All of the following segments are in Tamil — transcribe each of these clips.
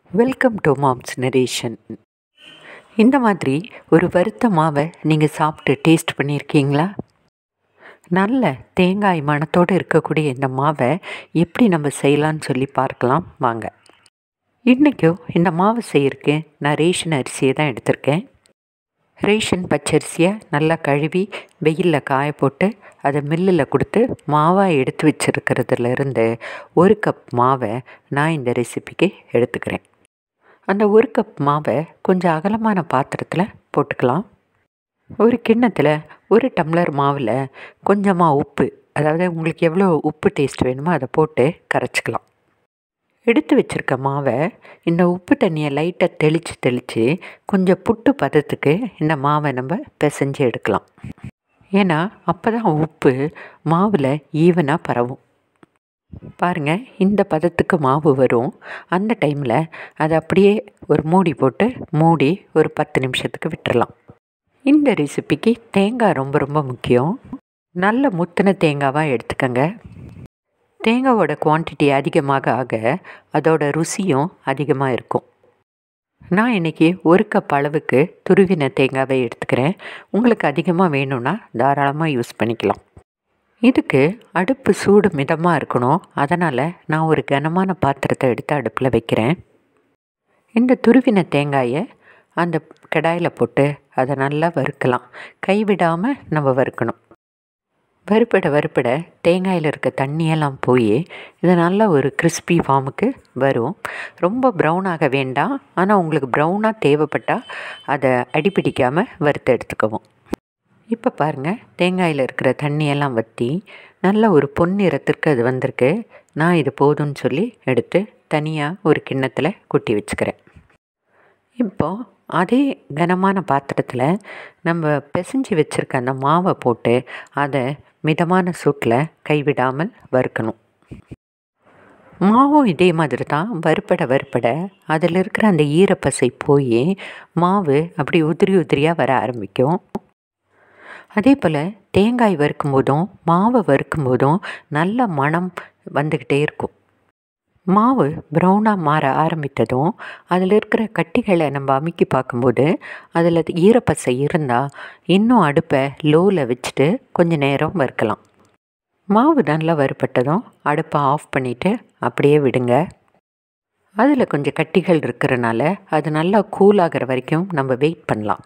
வெல்கம் டு மாம்ஸ் நரேஷன் இந்த மாதிரி ஒரு வறுத்த மாவை நீங்கள் சாப்பிட்டு டேஸ்ட் பண்ணியிருக்கீங்களா நல்ல தேங்காய் மணத்தோடு இருக்கக்கூடிய இந்த மாவை எப்படி நம்ம செய்யலான்னு சொல்லி பார்க்கலாம் வாங்க இன்றைக்கும் இந்த மாவு செய்யறதுக்கு நான் ரேஷன் அரிசியை தான் எடுத்திருக்கேன் ரேஷன் பச்சரிசியை நல்லா கழுவி வெயிலில் காய போட்டு அதை மில்லில் கொடுத்து மாவாக எடுத்து வச்சுருக்கிறதுலேருந்து ஒரு கப் மாவை நான் இந்த ரெசிபிக்கு எடுத்துக்கிறேன் அந்த ஒரு கப் மாவை கொஞ்சம் அகலமான பாத்திரத்தில் போட்டுக்கலாம் ஒரு கிண்ணத்தில் ஒரு டம்ளர் மாவில் கொஞ்சமாக உப்பு அதாவது உங்களுக்கு எவ்வளோ உப்பு டேஸ்ட் வேணுமோ அதை போட்டு கரைச்சிக்கலாம் எடுத்து வச்சுருக்க மாவை இந்த உப்பு தண்ணியை லைட்டாக தெளித்து தெளித்து கொஞ்சம் புட்டு பதத்துக்கு இந்த மாவை நம்ம பிசைஞ்சு எடுக்கலாம் ஏன்னா அப்போ தான் உப்பு மாவில் ஈவனாக பரவும் பாருங்கள் இந்த பதத்துக்கு மாவு வரும் அந்த டைமில் அதை அப்படியே ஒரு மூடி போட்டு மூடி ஒரு பத்து நிமிஷத்துக்கு விட்டுறலாம் இந்த ரெசிபிக்கு தேங்காய் ரொம்ப ரொம்ப முக்கியம் நல்ல முத்தின தேங்காவாக எடுத்துக்கங்க தேங்காவோட குவான்டிட்டி அதிகமாக ஆக அதோட ருசியும் அதிகமாக இருக்கும் நான் இன்றைக்கி ஒரு கப் அளவுக்கு துருவின தேங்காவை எடுத்துக்கிறேன் உங்களுக்கு அதிகமாக வேணும்னா தாராளமாக யூஸ் பண்ணிக்கலாம் இதுக்கு அடுப்பு சூடு மிதமாக இருக்கணும் அதனால் நான் ஒரு கனமான பாத்திரத்தை எடுத்து அடுப்பில் வைக்கிறேன் இந்த துருவின தேங்காயை அந்த கடாயில் போட்டு அதை நல்லா வறுக்கலாம் கைவிடாமல் நம்ம வறுக்கணும் வறுப்பட வறுப்பட தேங்காயில் இருக்க தண்ணியெல்லாம் போய் இது நல்லா ஒரு கிறிஸ்பி ஃபார்முக்கு வரும் ரொம்ப ப்ரௌனாக வேண்டாம் ஆனால் உங்களுக்கு ப்ரௌனாக தேவைப்பட்டால் அதை அடிப்பிடிக்காமல் வறுத்து எடுத்துக்கவும் இப்போ பாருங்கள் தேங்காயில் இருக்கிற தண்ணியெல்லாம் வற்றி நல்ல ஒரு பொன்னிறத்திற்கு அது வந்திருக்கு நான் இது போதும்னு சொல்லி எடுத்து தனியாக ஒரு கிண்ணத்தில் கொட்டி வச்சுக்கிறேன் இப்போது அதே கனமான பாத்திரத்தில் நம்ம பிசைஞ்சு வச்சுருக்க அந்த மாவை போட்டு அதை மிதமான சூட்டில் கைவிடாமல் வறுக்கணும் மாவும் இதே மாதிரி தான் வறுப்பட வறுப்பட அதில் இருக்கிற அந்த ஈரப்பசை போய் மாவு அப்படி உதிரி உதிரியாக வர ஆரம்பிக்கும் அதே போல் தேங்காய் வறுக்கும் போதும் மாவை வறுக்கும் போதும் நல்ல மனம் வந்துக்கிட்டே இருக்கும் மாவு ப்ரௌனாக மாற ஆரம்பித்ததும் அதில் இருக்கிற கட்டிகளை நம்ம அமுக்கி பார்க்கும்போது அதில் ஈரப்பசை இருந்தால் இன்னும் அடுப்பை லோவில் வச்சுட்டு கொஞ்சம் நேரம் வறுக்கலாம் மாவு நல்லா வறுப்பட்டதும் அடுப்பை ஆஃப் பண்ணிவிட்டு அப்படியே விடுங்க அதில் கொஞ்சம் கட்டிகள் இருக்கிறனால அது நல்லா கூலாகிற வரைக்கும் நம்ம வெயிட் பண்ணலாம்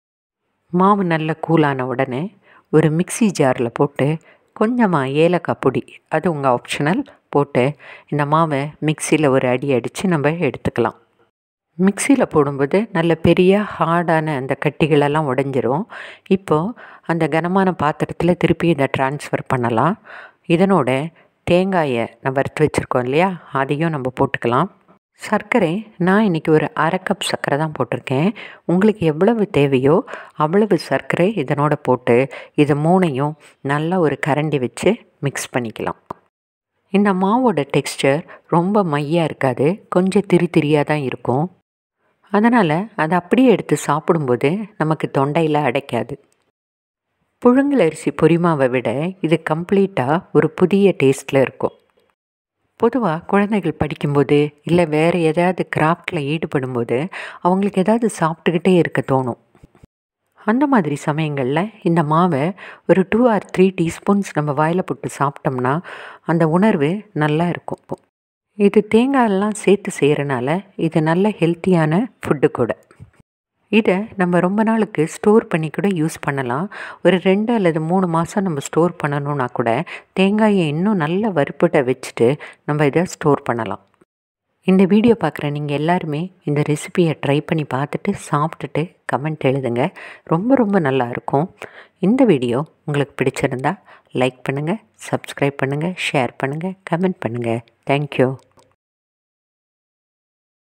மாவு நல்லா கூலான உடனே ஒரு மிக்சி ஜாரில் போட்டு கொஞ்சமாக ஏலக்காய் பொடி அது உங்கள் ஆப்ஷனல் போட்டு இந்த மாவை மிக்சியில் ஒரு அடி அடித்து நம்ம எடுத்துக்கலாம் மிக்சியில் போடும்போது நல்ல பெரிய ஹார்டான அந்த கட்டிகளெல்லாம் உடஞ்சிரும் இப்போது அந்த கனமான பாத்திரத்தில் திருப்பி இதை ட்ரான்ஸ்ஃபர் பண்ணலாம் இதனோட தேங்காயை நம்ம வறுத்து வச்சுருக்கோம் இல்லையா அதையும் நம்ம போட்டுக்கலாம் சர்க்கரை நான் இன்றைக்கி ஒரு அரை கப் சர்க்கரை தான் போட்டிருக்கேன் உங்களுக்கு எவ்வளவு தேவையோ அவ்வளவு சர்க்கரை இதனோட போட்டு இது மூணையும் நல்லா ஒரு கரண்டி வச்சு மிக்ஸ் பண்ணிக்கலாம் இந்த மாவோட டெக்ஸ்டர் ரொம்ப மையாக இருக்காது கொஞ்சம் திரி திரியாக தான் இருக்கும் அதனால் அதை அப்படியே எடுத்து சாப்பிடும்போது நமக்கு தொண்டையில் அடைக்காது புழுங்கல் அரிசி பொரிமாவை விட இது கம்ப்ளீட்டாக ஒரு புதிய டேஸ்ட்டில் இருக்கும் பொதுவாக குழந்தைகள் படிக்கும்போது இல்லை வேறு ஏதாவது கிராஃப்டில் ஈடுபடும்போது அவங்களுக்கு ஏதாவது சாப்பிட்டுக்கிட்டே இருக்க தோணும் அந்த மாதிரி சமயங்களில் இந்த மாவை ஒரு டூ ஆர் த்ரீ டீஸ்பூன்ஸ் நம்ம வாயில் போட்டு சாப்பிட்டோம்னா அந்த உணர்வு நல்லா இருக்கும் இது தேங்காயெல்லாம் சேர்த்து செய்கிறனால இது நல்ல ஹெல்த்தியான ஃபுட்டு கூட இதை நம்ம ரொம்ப நாளுக்கு ஸ்டோர் பண்ணி கூட யூஸ் பண்ணலாம் ஒரு ரெண்டு அல்லது மூணு மாதம் நம்ம ஸ்டோர் பண்ணணுன்னா கூட தேங்காயை இன்னும் நல்ல வறுப்பட்ட வச்சுட்டு நம்ம இதை ஸ்டோர் பண்ணலாம் இந்த வீடியோ பார்க்குற நீங்கள் எல்லாருமே இந்த ரெசிபியை ட்ரை பண்ணி பார்த்துட்டு சாப்பிட்டுட்டு கமெண்ட் எழுதுங்க ரொம்ப ரொம்ப நல்லாயிருக்கும் இந்த வீடியோ உங்களுக்கு பிடிச்சிருந்தா லைக் பண்ணுங்கள் சப்ஸ்கிரைப் பண்ணுங்கள் ஷேர் பண்ணுங்கள் கமெண்ட் பண்ணுங்கள் தேங்க்யூ